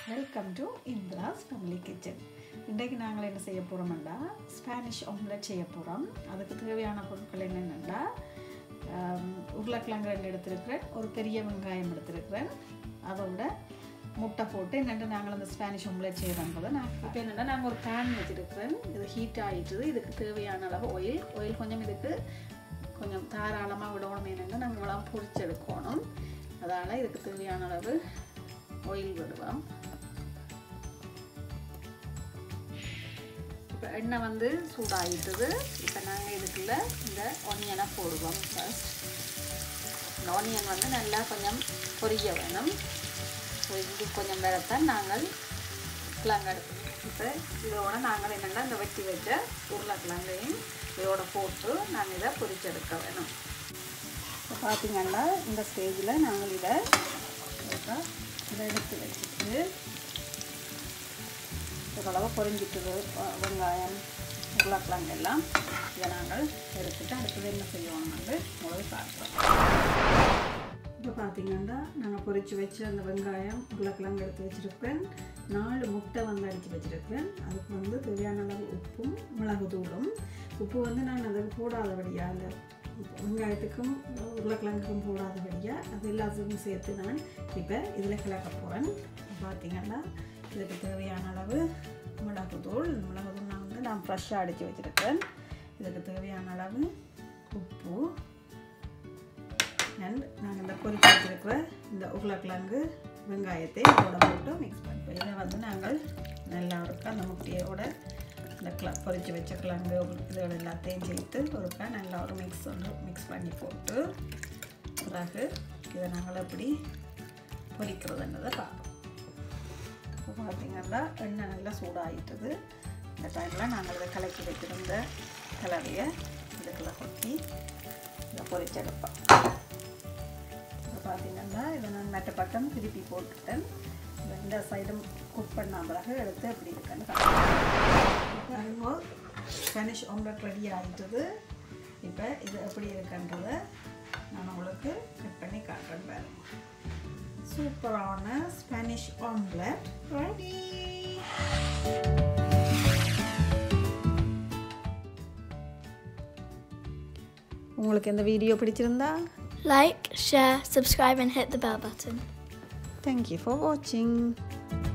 Welcome to Indira's family kitchen இன்றைக்கு நாங்கள் என்ன செய்ய போகிறோம்னா ஸ்பானிஷ் ஆம்லெட் செய்ய போகிறோம் அதுக்கு தேவையான பொருட்கள் என்னென்னா உருளைக்கிழங்கு ரெண்டு எடுத்திருக்கிறேன் ஒரு பெரிய வெங்காயம் எடுத்திருக்கிறேன் அதோட முட்டை போட்டு என்னென்ன நாங்கள் அந்த ஸ்பானிஷ் ஆம்லெட் செய்கிறோன்றதை நான் இப்போ என்னென்னா நாங்கள் ஒரு பேன் வச்சுருக்கிறேன் இது ஹீட் ஆகிட்டுது இதுக்கு தேவையான அளவு ஆயில் ஆயில் கொஞ்சம் இதுக்கு கொஞ்சம் தாராளமாக விடணும் என்னென்னா நாங்கள் இவ்வளோ பொரிச்செடுக்கணும் அதனால் இதுக்கு தேவையான அளவு ஆயில் விடுவோம் இப்போ எண்ணெய் வந்து சூடாகிட்டுது இப்போ நாங்கள் இதுக்குள்ள இந்த ஒனியனை போடுவோம் ஃபர்ஸ்ட் இந்த ஒனியன் வந்து நல்லா கொஞ்சம் பொரிய வேணும் பொரிஞ்சு கொஞ்சம் வேறத்தான் நாங்கள் கிழங்கு எடுக்கணும் இப்போ இதோட நாங்கள் என்னென்னா இந்த வெட்டி வச்ச உருளைக்கிழங்கையும் இதோட போட்டு நாங்கள் இதை பொரிச்செடுக்க வேணும் இப்போ பார்த்தீங்கன்னா இந்த ஸ்டேஜில் நாங்கள் இதை இதை எடுத்து வச்சுட்டு ஓரளவு பொரிஞ்சிட்டுது வெங்காயம் உருளைக்கிழங்கு எல்லாம் இதை நாங்கள் எடுத்துட்டு அடுத்தது என்ன செய்வோம் வந்து முதல் பார்ப்போம் இப்போ பார்த்தீங்கன்னா நாங்கள் பொரித்து வச்சு அந்த வெங்காயம் உருளைக்கிழங்கு எடுத்து வச்சுருப்பேன் நாலு முட்டை வந்து அடித்து வச்சுருப்பேன் அதுக்கு வந்து தேவையான அளவு உப்பும் மிளகு தூளும் உப்பு வந்து நான் அதுக்கு போடாதபடியாக அந்த வெங்காயத்துக்கும் உருளைக்கிழங்குக்கும் போடாதபடியாக அது எல்லாத்துக்கும் சேர்த்து நான் இப்போ இதில் கிளக்க போகிறேன் பார்த்தீங்கன்னா இதுக்கு தேவையான அளவு மிளகுத்தூள் மிளகுத்தூள் நான் வந்து நான் ஃப்ரெஷ்ஷாக அடித்து வச்சுருக்கேன் இதுக்கு தேவையான அளவு உப்பு அண்ட் நாங்கள் இந்த பொரிச்சு வச்சுருக்கிற இந்த உருளைக்கிழங்கு வெங்காயத்தை இதோட போட்டு மிக்ஸ் பண்ணுறோம் இதை வந்து நாங்கள் நல்லா இருக்கா அந்த முட்டையோட இந்த கிள பொரிச்சு வச்ச கிழங்கு இதோட எல்லாத்தையும் சேர்த்து ஒருக்கா நல்லா ஒரு மிக்ஸ் வந்து மிக்ஸ் பண்ணி போட்டு பிறகு இதை நாங்கள் எப்படி பொரிக்கிறதுன்றதை பார்ப்போம் இப்போ பார்த்திங்கன்னா எண்ணெய் நல்லா சூடாகிட்டது இந்த டைமில் நாங்கள் இதை கலக்கி வைக்கிற கலவையை இதுக்குள்ள கொட்டி இதை பொரிச்செடுப்போம் இப்போ பார்த்திங்கன்னா இதை நான் மெட்ட பட்டம் திருப்பி போட்டுட்டேன் இந்த சைடும் குக் பண்ண பிறகு எடுத்து எப்படி இருக்குன்னு பாருங்க ஸ்பானிஷ் ஆம்லெட் ரெடி ஆகிட்டது இப்போ இது எப்படி இருக்குன்றதை நான் உங்களுக்கு கட் பண்ணி காட்டுறேன் பாருங்க சூப்பரான ஸ்பானிஷ் ஆம்லெட் ரெடி உங்களுக்கு இந்த வீடியோ பிடிச்சிருந்தா Like, share, subscribe, and hit the bell button. Thank you for watching.